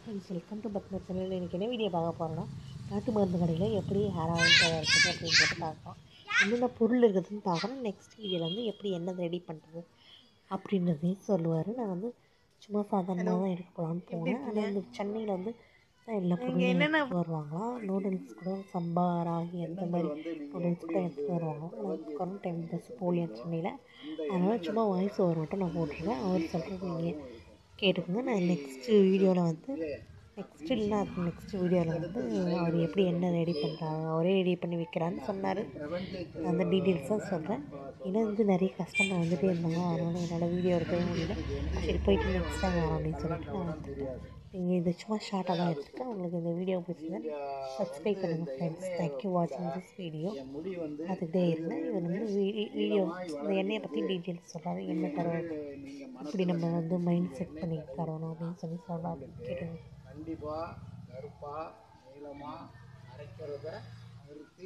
friends welcome to Padma channel எனக்கு என்ன video பார்க்க போகிறோன்னா நாட்டு மருந்து கடையில் எப்படி ஹேர் ஆயில் தயாரிக்கிறது அப்படின்றத பார்க்கலாம் என்னென்ன பொருள் இருக்குதுன்னு பார்க்கணும் நெக்ஸ்ட் வீடியோவில் வந்து எப்படி என்ன ரெடி பண்ணுறது அப்படின்றதையும் சொல்லுவார் நான் வந்து சும்மா சாதாரணமாக தான் எடுக்க போகலான்னு போனேன் ஆனால் இந்த சென்னையில் வந்து தான் எல்லா பொருளும் எடுத்துகிட்டு வருவாங்களாம் நூடுல்ஸ் கூட சம்பா ராகி அந்த மாதிரி நூடுல்ஸ் கூட எடுத்துகிட்டு வருவாங்களாம் நான் கரண்ட் டைம் பஸ் போலியா சென்னையில் அதனால் சும்மா வாய்ஸ் ஓவர் மட்டும் நான் போட்டிருக்கேன் அவர் சொல்கிறது நீங்கள் கேட்டுக்கோங்க நான் நெக்ஸ்ட்டு வீடியோவில் வந்து நெக்ஸ்ட் இல்லைனா அது நெக்ஸ்ட் வீடியோவில் வந்து அவர் எப்படி என்ன ரெடி பண்ணுறாங்க அவரே ரெடி பண்ணி விற்கிறான்னு சொன்னார் அந்த டீட்டெயில்ஸ் தான் சொல்கிறேன் ஏன்னா வந்து நிறைய கஸ்டமர் வந்துகிட்டே இருந்தாங்க அதனால் என்னால் வீடியோ எடுக்கவே முடியல சரி போயிட்டு நெக்ஸ்ட் டைம் வரோம் அப்படின்னு சொல்லிட்டு நான் வந்துட்டேன் நீங்கள் இது சும்மா ஷார்ட்டாக தான் எடுத்துருக்கேன் உங்களுக்கு இந்த வீடியோ பிடிச்சிருந்தா சப்ஸ்கிரைப் பண்ணுங்கள் ஃப்ரெண்ட்ஸ் தேங்க்யூ வாட்சிங் திஸ் வீடியோ பார்த்துக்கிட்டே இருந்தேன் இவர் வந்து வீடியோ இந்த எண்ணெயை பற்றி டீட்டெயில்ஸ் சொல்கிறாரு என்ன தடவை இப்படி நம்ம வந்து மைண்ட் செட் பண்ணி தரணும் அப்படின்னு சொல்லி சொல்கிறாரு கேட்டுங்க கண்டிப்பாக கருப்பாக நீளமாக அரைக்கிறத நிறுத்தி